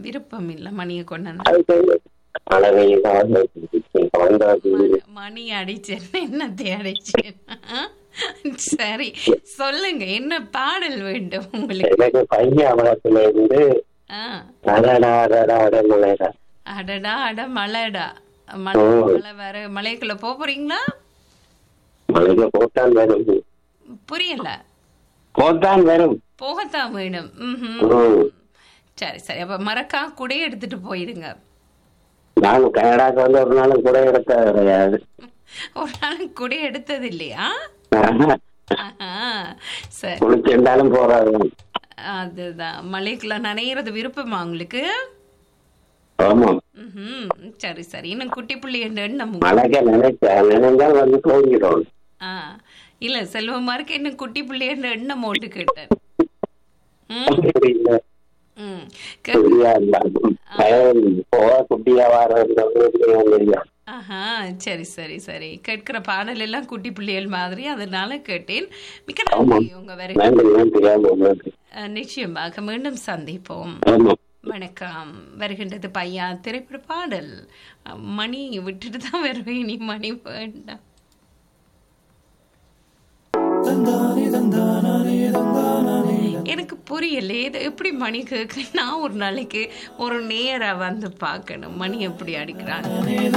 விருப்பம் இல்ல மணியை கொண்டு வந்து அதுக்கு மழை பெய்யுது வந்தாச்சு ம- மணி அடிச்சேன் என்னத்தை அடிச்சேன் சரி சொல்லுங்க என்ன பாடல் வேண்டும் உங்களுக்கு எனக்கு பையன் இருந்து ஆ அடடா அடடா அடமலைடா அடடா அட மழைடா மழை மழை வர மலைக்குள்ள போக போறீங்களா மலைக்கு போட்டான் வரும் புரியல போட்டான் வரும் போகத்தான் வேணும் ம்ஹும். ம். சரி சரி அப்ப மறக்கா கூட எடுத்துட்டு போயிடுங்க நான் கனடாக்கு வந்து ஒரு நாளும் கூட எடுத்த கிடையாது ஒரு நாள் கூட எடுத்தது இல்லையா ஆஹா. சரி குளிச்சுட்டாலும் போறாரு அதுதான் மலைக்குள்ள நனையிறது விருப்பமா உங்களுக்கு ஆமாம் ம்ஹும். சரி சரி இன்னும் குட்டி புள்ளி என்று எண்ணம் மழைக்க நினைச்சா நினைஞ்சால் வந்து தூங்கிடும் ஆ இல்ல செல்வமாருக்கு என்ன குட்டி புள்ளி என்று எண்ணம் ஓட்டு கேட்டேன் ம், இல்ல ம். கே- குட்டியா இருந்தாலும் பயம் போக குட்டியா வர்றது ஆஹா சரி சரி சரி கேட்கிற பாடல் எல்லாம் குட்டி பிள்ளைகள் மாதிரி அதனால கேட்டேன் மிக்க நன்றி உங்க வரை நன்றி நன்றி ஆமாம் நன்றி அஹ், நிச்சயமாக மீண்டும் சந்திப்போம் ஆமாம் வணக்கம் வருகின்றது பையா திரைப்பட பாடல் அஹ், மணி விட்டுட்டு தான் வருவேன் நீ மணி வேண்டாம் எனக்கு புரியல இது எப்படி மணி கேட்க நான் ஒரு நாளைக்கு ஒரு நேரா வந்து பார்க்கணும் மணி எப்படி அடிக்கிறாங்க